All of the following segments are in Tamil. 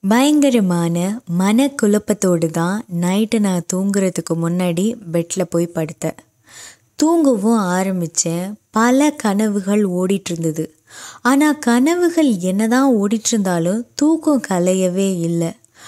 பயங்கரமான மனக்குழப்பத்தோடு தான் நைட்டு நான் தூங்குறதுக்கு முன்னாடி பெட்டில் போய் படுத்தேன் தூங்கவும் ஆரம்பித்தேன் பல கனவுகள் ஓடிட்டு இருந்தது ஆனால் கனவுகள் என்னதான் ஓடிட்டு இருந்தாலும் தூக்கம் கலையவே இல்லை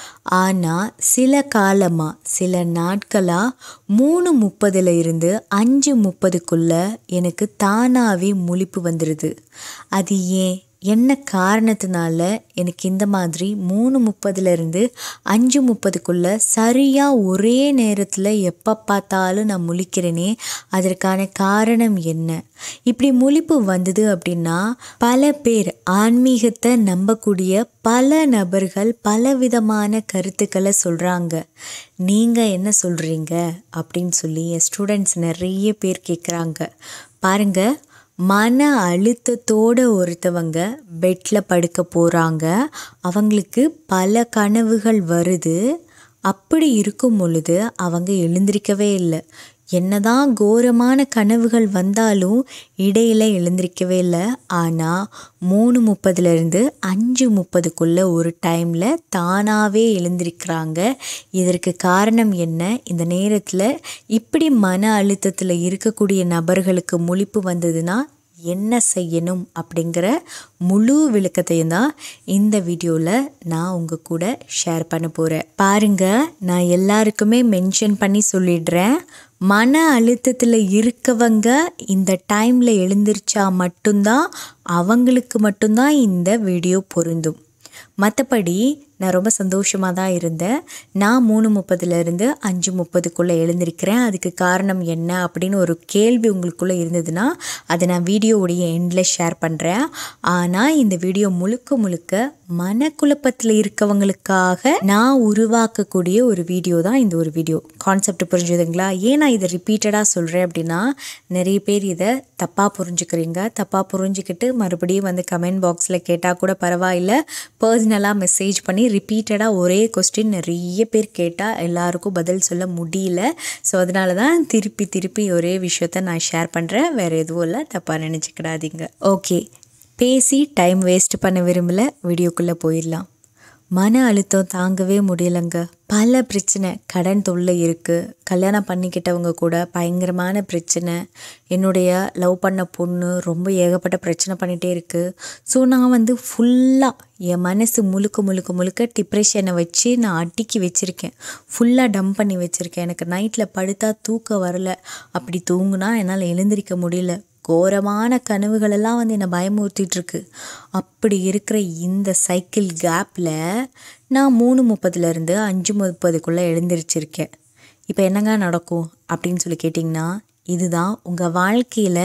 ஆனால் சில காலமாக சில நாட்களாக மூணு முப்பதுல இருந்து அஞ்சு முப்பதுக்குள்ளே எனக்கு தானாகவே முழிப்பு வந்துடுது அது ஏன் என்ன காரணத்தினால எனக்கு இந்த மாதிரி மூணு முப்பதுலேருந்து அஞ்சு முப்பதுக்குள்ளே சரியாக ஒரே நேரத்தில் எப்போ பார்த்தாலும் நான் முழிக்கிறேனே அதற்கான காரணம் என்ன இப்படி முழிப்பு வந்தது அப்படின்னா பல பேர் ஆன்மீகத்தை நம்பக்கூடிய பல நபர்கள் பலவிதமான கருத்துக்களை சொல்கிறாங்க நீங்கள் என்ன சொல்கிறீங்க அப்படின்னு சொல்லி என் ஸ்டூடெண்ட்ஸ் நிறைய பேர் கேட்குறாங்க பாருங்கள் மன அழுத்தத்தோடு ஒருத்தவங்க பெட்டில் படுக்க போகிறாங்க அவங்களுக்கு பல கனவுகள் வருது அப்படி இருக்கும் பொழுது அவங்க எழுந்திருக்கவே இல்லை என்னதான் கோரமான கனவுகள் வந்தாலும் இடையில எழுந்திருக்கவே இல்லை ஆனால் மூணு முப்பதுலேருந்து அஞ்சு முப்பதுக்குள்ளே ஒரு டைமில் தானாகவே எழுந்திருக்கிறாங்க இதற்கு காரணம் என்ன இந்த நேரத்தில் இப்படி மன அழுத்தத்தில் இருக்கக்கூடிய நபர்களுக்கு முழிப்பு வந்ததுன்னா என்ன செய்யணும் அப்படிங்கிற முழு விளக்கத்தையும் தான் இந்த வீடியோவில் நான் உங்கள் கூட ஷேர் பண்ண போகிறேன் பாருங்கள் நான் எல்லாருக்குமே மென்ஷன் பண்ணி சொல்லிடுறேன் மன அழுத்தத்தில் இருக்கவங்க இந்த டைமில் எழுந்திரிச்சா மட்டும்தான் அவங்களுக்கு மட்டும்தான் இந்த வீடியோ பொருந்தும் மற்றபடி நான் ரொம்ப சந்தோஷமாக தான் இருந்தேன் நான் மூணு முப்பதுலேருந்து அஞ்சு முப்பதுக்குள்ளே எழுந்திருக்கிறேன் அதுக்கு காரணம் என்ன அப்படின்னு ஒரு கேள்வி உங்களுக்குள்ளே இருந்ததுன்னா அதை நான் வீடியோவுடைய எண்டில் ஷேர் பண்ணுறேன் ஆனால் இந்த வீடியோ முழுக்க முழுக்க மனக்குழப்பத்தில் இருக்கவங்களுக்காக நான் உருவாக்கக்கூடிய ஒரு வீடியோ தான் இந்த ஒரு வீடியோ கான்செப்ட் புரிஞ்சுதுங்களா ஏன் நான் இதை ரிப்பீட்டடாக சொல்கிறேன் அப்படின்னா நிறைய பேர் இதை தப்பாக புரிஞ்சுக்கிறீங்க தப்பாக புரிஞ்சுக்கிட்டு மறுபடியும் வந்து கமெண்ட் பாக்ஸில் கேட்டால் கூட பரவாயில்ல பர்சனலாக மெசேஜ் பண்ணி ரிப்பீட்டடாக ஒரே கொஸ்டின் நிறைய பேர் கேட்டால் எல்லாருக்கும் பதில் சொல்ல முடியல ஸோ அதனால தான் திருப்பி திருப்பி ஒரே விஷயத்த நான் ஷேர் பண்ணுறேன் வேறு எதுவும் இல்லை தப்பாக நினச்சிக்கிடாதீங்க ஓகே பேசி டைம் வேஸ்ட் பண்ண விரும்பல வீடியோக்குள்ளே போயிடலாம் மன அழுத்தம் தாங்கவே முடியலைங்க பல பிரச்சனை கடன் தொல்லை இருக்குது கல்யாணம் பண்ணிக்கிட்டவங்க கூட பயங்கரமான பிரச்சனை என்னுடைய லவ் பண்ண பொண்ணு ரொம்ப ஏகப்பட்ட பிரச்சனை பண்ணிகிட்டே இருக்குது ஸோ நான் வந்து ஃபுல்லாக என் மனசு முழுக்க முழுக்க முழுக்க டிப்ரெஷனை வச்சு நான் அடுக்கி வச்சுருக்கேன் ஃபுல்லாக டம்ப் பண்ணி வச்சுருக்கேன் எனக்கு நைட்டில் படுத்தா தூக்கம் வரல அப்படி தூங்குனா என்னால் எழுந்திரிக்க முடியல கோரமான கனவுகளெல்லாம் வந்து என்னை பயமுறுத்திட்டுருக்கு அப்படி இருக்கிற இந்த சைக்கிள் கேப்பில் நான் மூணு முப்பதுலேருந்து அஞ்சு முப்பதுக்குள்ளே எழுந்திரிச்சிருக்கேன் இப்போ என்னங்க நடக்கும் அப்படின்னு சொல்லி கேட்டிங்கன்னா இதுதான் உங்கள் வாழ்க்கையில்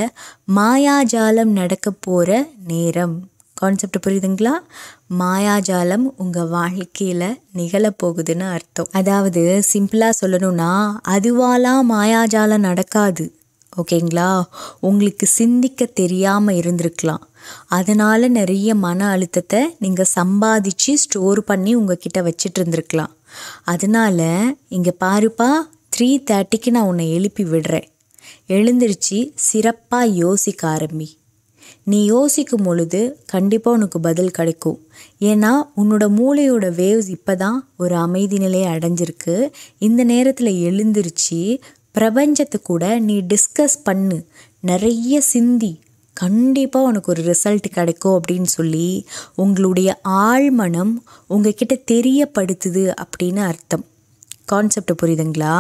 மாயாஜாலம் நடக்க போகிற நேரம் கான்செப்ட் புரியுதுங்களா மாயாஜாலம் உங்கள் வாழ்க்கையில் நிகழப்போகுதுன்னு அர்த்தம் அதாவது சிம்பிளாக சொல்லணும்னா அதுவாலாம் மாயாஜாலம் நடக்காது ஓகேங்களா உங்களுக்கு சிந்திக்க தெரியாமல் இருந்திருக்கலாம் அதனால் நிறைய மன அழுத்தத்தை நீங்கள் சம்பாதிச்சு ஸ்டோர் பண்ணி உங்ககிட்ட வச்சிட்டு இருந்திருக்கலாம் அதனால் இங்கே பாருப்பா த்ரீ தேர்ட்டிக்கு நான் உன்னை எழுப்பி விடுறேன் எழுந்திருச்சு சிறப்பாக யோசிக்க ஆரம்பி நீ யோசிக்கும் பொழுது கண்டிப்பாக உனக்கு பதில் கிடைக்கும் ஏன்னா உன்னோட மூளையோட வேவ்ஸ் இப்போ தான் ஒரு அமைதி நிலையை அடைஞ்சிருக்கு இந்த நேரத்தில் எழுந்திருச்சு பிரபஞ்சத்தை கூட நீ டிஸ்கஸ் பண்ணு நிறைய சிந்தி கண்டிப்பாக உனக்கு ஒரு ரிசல்ட் கிடைக்கும் அப்படின்னு சொல்லி உங்களுடைய ஆழ்மனம் உங்ககிட்ட தெரியப்படுத்துது அப்படின்னு அர்த்தம் கான்செப்ட் புரியுதுங்களா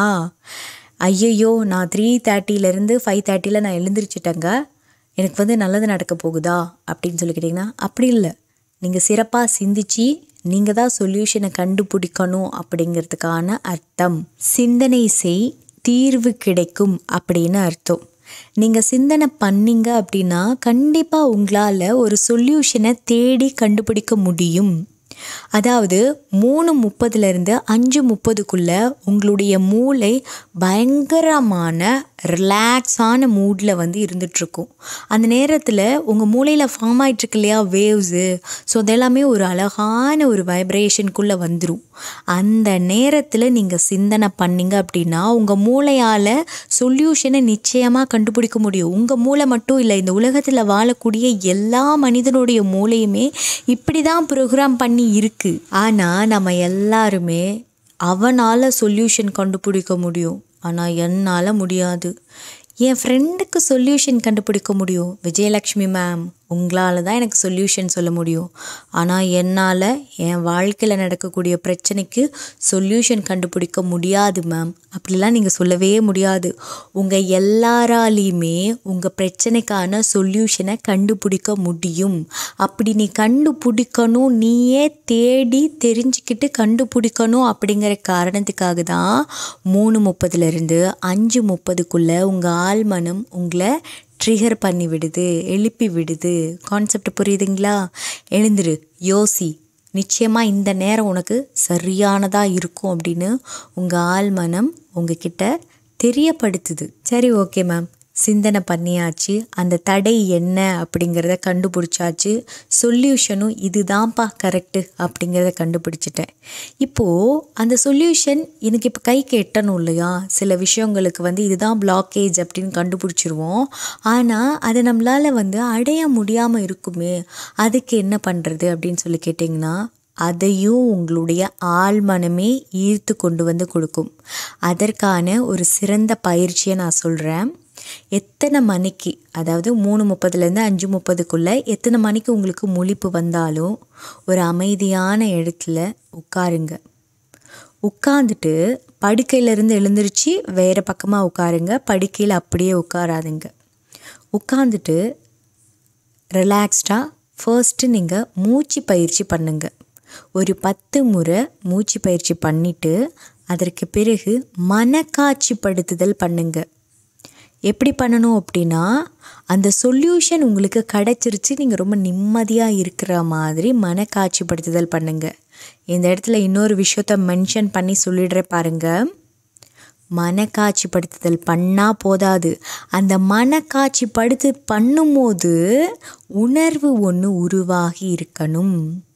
ஐயையோ நான் த்ரீ தேர்ட்டிலேருந்து ஃபைவ் தேர்ட்டியில் நான் எழுந்திரிச்சிட்டேங்க எனக்கு வந்து நல்லது நடக்க போகுதா அப்படின்னு சொல்லி கேட்டிங்கன்னா அப்படி இல்லை நீங்கள் சிறப்பாக சிந்திச்சு நீங்கள் தான் சொல்யூஷனை கண்டுபிடிக்கணும் அப்படிங்கிறதுக்கான அர்த்தம் சிந்தனை செய் தீர்வு கிடைக்கும் அப்படின்னு அர்த்தம் நீங்கள் சிந்தனை பண்ணீங்க அப்படின்னா கண்டிப்பாக உங்களால் ஒரு சொல்யூஷனை தேடி கண்டுபிடிக்க முடியும் அதாவது மூணு முப்பதுலேருந்து அஞ்சு முப்பதுக்குள்ளே உங்களுடைய மூளை பயங்கரமான ரிலாக்ஸான மூடில் வந்து இருந்துகிட்ருக்கும் அந்த நேரத்தில் உங்கள் மூளையில் ஃபார்ம் ஆகிட்டுருக்கு இல்லையா வேவ்ஸு ஸோ அதெல்லாமே ஒரு அழகான ஒரு வைப்ரேஷனுக்குள்ளே வந்துடும் அந்த நேரத்தில் நீங்கள் சிந்தனை பண்ணீங்க அப்படின்னா உங்கள் மூளையால் சொல்யூஷனை நிச்சயமாக கண்டுபிடிக்க முடியும் உங்கள் மூளை மட்டும் இல்லை இந்த உலகத்தில் வாழக்கூடிய எல்லா மனிதனுடைய மூளையுமே இப்படி தான் ப்ரோக்ராம் பண்ணி இருக்குது ஆனால் நம்ம எல்லாருமே அவனால் சொல்யூஷன் கண்டுபிடிக்க முடியும் ஆனால் என்னால் முடியாது என் ஃப்ரெண்டுக்கு சொல்யூஷன் கண்டுபிடிக்க முடியும் விஜயலக்ஷ்மி மேம் உங்களால் தான் எனக்கு சொல்யூஷன் சொல்ல முடியும் ஆனால் என்னால் என் வாழ்க்கையில் நடக்கக்கூடிய பிரச்சனைக்கு சொல்யூஷன் கண்டுபிடிக்க முடியாது மேம் அப்படிலாம் நீங்கள் சொல்லவே முடியாது உங்கள் எல்லாராலையுமே உங்கள் பிரச்சனைக்கான சொல்யூஷனை கண்டுபிடிக்க முடியும் அப்படி நீ கண்டுபிடிக்கணும் நீயே தேடி தெரிஞ்சுக்கிட்டு கண்டுபிடிக்கணும் அப்படிங்கிற காரணத்துக்காக தான் மூணு முப்பதுலேருந்து அஞ்சு முப்பதுக்குள்ளே உங்கள் ஆழ்மனம் உங்களை ட்ரிகர் பண்ணி விடுது எழுப்பி விடுது கான்செப்ட் புரியுதுங்களா எழுந்துரு யோசி நிச்சயமாக இந்த நேரம் உனக்கு சரியானதாக இருக்கும் அப்படின்னு உங்கள் ஆழ்மனம் உங்ககிட்ட தெரியப்படுத்துது சரி ஓகே மேம் சிந்தனை பண்ணியாச்சு அந்த தடை என்ன அப்படிங்கிறத கண்டுபிடிச்சாச்சு சொல்யூஷனும் இதுதான்ப்பா கரெக்டு அப்படிங்கிறத கண்டுபிடிச்சிட்டேன் இப்போது அந்த சொல்யூஷன் எனக்கு இப்போ கைக்கு எட்டணும் இல்லையா சில விஷயங்களுக்கு வந்து இதுதான் பிளாக்கேஜ் அப்படின்னு கண்டுபிடிச்சிருவோம் ஆனால் அதை நம்மளால் வந்து அடைய முடியாமல் இருக்குமே அதுக்கு என்ன பண்ணுறது அப்படின்னு சொல்லி கேட்டிங்கன்னா அதையும் உங்களுடைய ஆழ்மனமே ஈர்த்து கொண்டு வந்து கொடுக்கும் அதற்கான ஒரு சிறந்த பயிற்சியை நான் சொல்கிறேன் எத்தனை மணிக்கு அதாவது மூணு முப்பதுலேருந்து அஞ்சு முப்பதுக்குள்ளே எத்தனை மணிக்கு உங்களுக்கு முழிப்பு வந்தாலும் ஒரு அமைதியான இடத்துல உட்காருங்க உட்காந்துட்டு படுக்கையிலேருந்து எழுந்திருச்சு வேறு பக்கமாக உட்காருங்க படுக்கையில் அப்படியே உட்காராதுங்க உட்காந்துட்டு ரிலாக்ஸ்டாக ஃபர்ஸ்ட்டு நீங்கள் மூச்சு பயிற்சி பண்ணுங்க ஒரு பத்து முறை மூச்சு பயிற்சி பண்ணிவிட்டு அதற்கு பிறகு மனக்காட்சிப்படுத்துதல் பண்ணுங்க எப்படி பண்ணணும் அப்படின்னா அந்த சொல்யூஷன் உங்களுக்கு கிடச்சிருச்சு நீங்கள் ரொம்ப நிம்மதியாக இருக்கிற மாதிரி மனக்காட்சிப்படுத்துதல் பண்ணுங்க இந்த இடத்துல இன்னொரு விஷயத்த மென்ஷன் பண்ணி சொல்லிடுறேன் பாருங்கள் மனக்காட்சிப்படுத்துதல் பண்ணால் போதாது அந்த மனக்காட்சிப்படுத்து பண்ணும்போது உணர்வு ஒன்று உருவாகி இருக்கணும்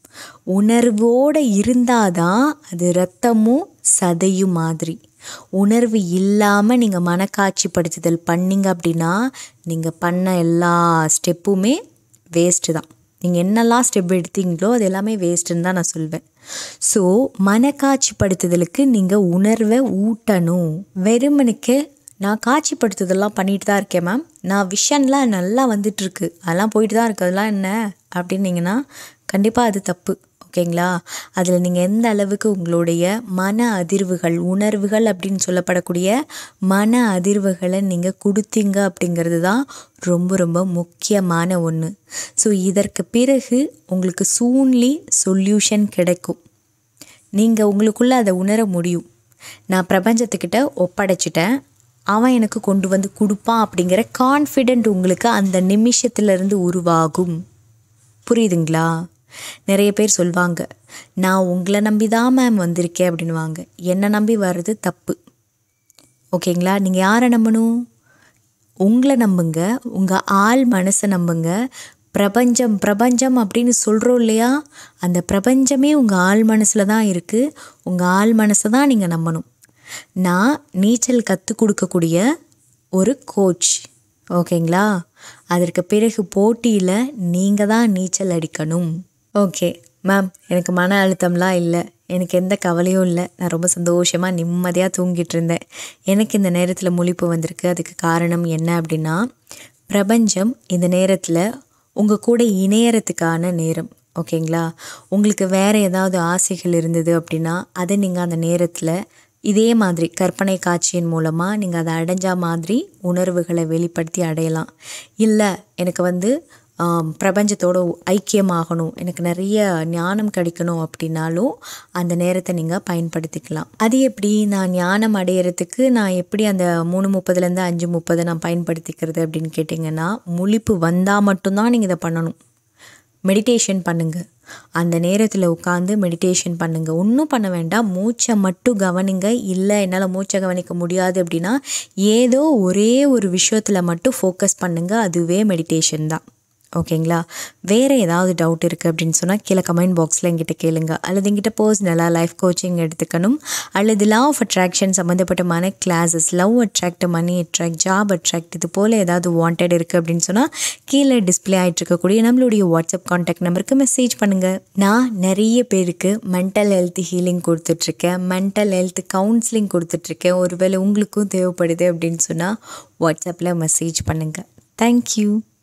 உணர்வோடு இருந்தால் தான் அது ரத்தமும் சதையும் மாதிரி உணர்வு இல்லாமல் நீங்கள் மனக்காட்சிப்படுத்துதல் பண்ணீங்க அப்படின்னா நீங்கள் பண்ண எல்லா ஸ்டெப்புமே வேஸ்ட்டு தான் நீங்கள் என்னெல்லாம் ஸ்டெப் எடுத்தீங்களோ அது எல்லாமே வேஸ்ட்டுன்னு தான் நான் சொல்வேன் ஸோ மனக்காட்சிப்படுத்துதலுக்கு நீங்கள் உணர்வை ஊட்டணும் வெறுமனுக்கு நான் காட்சிப்படுத்துதெல்லாம் பண்ணிட்டு தான் இருக்கேன் மேம் நான் விஷன்லாம் நல்லா வந்துட்டுருக்கு அதெல்லாம் போயிட்டு தான் இருக்குது அதெல்லாம் என்ன அப்படின்னீங்கன்னா கண்டிப்பாக அது தப்பு ஓகேங்களா அதில் நீங்கள் எந்த அளவுக்கு உங்களுடைய மன அதிர்வுகள் உணர்வுகள் அப்படின்னு சொல்லப்படக்கூடிய மன அதிர்வுகளை நீங்கள் கொடுத்தீங்க அப்படிங்கிறது தான் ரொம்ப ரொம்ப முக்கியமான ஒன்று ஸோ இதற்கு பிறகு உங்களுக்கு சூன்லி சொல்யூஷன் கிடைக்கும் நீங்கள் உங்களுக்குள்ளே அதை உணர முடியும் நான் பிரபஞ்சத்துக்கிட்ட ஒப்படைச்சிட்டேன் அவன் எனக்கு கொண்டு வந்து கொடுப்பான் அப்படிங்கிற கான்ஃபிடென்ட் உங்களுக்கு அந்த நிமிஷத்துலேருந்து உருவாகும் புரியுதுங்களா நிறைய பேர் சொல்லுவாங்க நான் உங்களை நம்பி தான் மேம் வந்திருக்கேன் அப்படின்வாங்க என்னை நம்பி வர்றது தப்பு ஓகேங்களா நீங்கள் யாரை நம்பணும் உங்களை நம்புங்க உங்கள் ஆள் மனசை நம்புங்க பிரபஞ்சம் பிரபஞ்சம் அப்படின்னு சொல்கிறோம் இல்லையா அந்த பிரபஞ்சமே உங்கள் ஆள் மனசில் தான் இருக்குது உங்கள் ஆள் மனசை தான் நீங்கள் நம்பணும் நான் நீச்சல் கற்றுக் கொடுக்கக்கூடிய ஒரு கோச் ஓகேங்களா அதற்கு பிறகு போட்டியில் நீங்கள் தான் நீச்சல் அடிக்கணும் ஓகே மேம் எனக்கு மன அழுத்தம்லாம் இல்லை எனக்கு எந்த கவலையும் இல்லை நான் ரொம்ப சந்தோஷமாக நிம்மதியாக தூங்கிட்டு இருந்தேன் எனக்கு இந்த நேரத்தில் முழிப்பு வந்திருக்கு அதுக்கு காரணம் என்ன அப்படின்னா பிரபஞ்சம் இந்த நேரத்தில் உங்கள் கூட இணையறதுக்கான நேரம் ஓகேங்களா உங்களுக்கு வேறு ஏதாவது ஆசைகள் இருந்தது அப்படின்னா அதை நீங்கள் அந்த நேரத்தில் இதே மாதிரி கற்பனை காட்சியின் மூலமாக நீங்கள் அதை அடைஞ்ச மாதிரி உணர்வுகளை வெளிப்படுத்தி அடையலாம் இல்லை எனக்கு வந்து பிரபஞ்சத்தோட ஐக்கியமாகணும் எனக்கு நிறைய ஞானம் கிடைக்கணும் அப்படின்னாலும் அந்த நேரத்தை நீங்கள் பயன்படுத்திக்கலாம் அது எப்படி நான் ஞானம் அடையிறதுக்கு நான் எப்படி அந்த மூணு முப்பதுலேருந்து அஞ்சு முப்பதை நான் பயன்படுத்திக்கிறது அப்படின்னு கேட்டிங்கன்னா முழிப்பு வந்தால் மட்டும்தான் நீங்கள் இதை பண்ணணும் மெடிடேஷன் பண்ணுங்கள் அந்த நேரத்தில் உட்காந்து மெடிடேஷன் பண்ணுங்கள் ஒன்றும் பண்ண வேண்டாம் மூச்சை மட்டும் கவனிங்க இல்லை என்னால் மூச்சை கவனிக்க முடியாது அப்படின்னா ஏதோ ஒரே ஒரு விஷயத்தில் மட்டும் ஃபோக்கஸ் பண்ணுங்கள் அதுவே மெடிடேஷன் தான் ஓகேங்களா வேறு ஏதாவது டவுட் இருக்குது அப்படின்னு சொன்னால் கீழே கமெண்ட் பாக்ஸில் எங்கிட்ட கேளுங்க அல்லது எங்கிட்ட பர்சனலாக லைஃப் கோச்சிங் எடுத்துக்கணும் அல்லது லா ஆஃப் அட்ராக்ஷன் சம்மந்தப்பட்டமான classes love attract money attract job attract இது போல் ஏதாவது வாண்டட் இருக்குது அப்படின்னு சொன்னால் கீழே டிஸ்பிளே ஆகிட்டு இருக்கக்கூடிய நம்மளுடைய வாட்ஸ்அப் காண்டாக்ட் நம்பருக்கு மெசேஜ் பண்ணுங்கள் நான் நிறைய பேருக்கு மென்டல் ஹெல்த் ஹீலிங் கொடுத்துட்ருக்கேன் மென்டல் ஹெல்த் கவுன்சிலிங் கொடுத்துட்ருக்கேன் ஒருவேளை உங்களுக்கும் தேவைப்படுது அப்படின்னு சொன்னால் வாட்ஸ்அப்பில் மெசேஜ் பண்ணுங்கள் தேங்க்யூ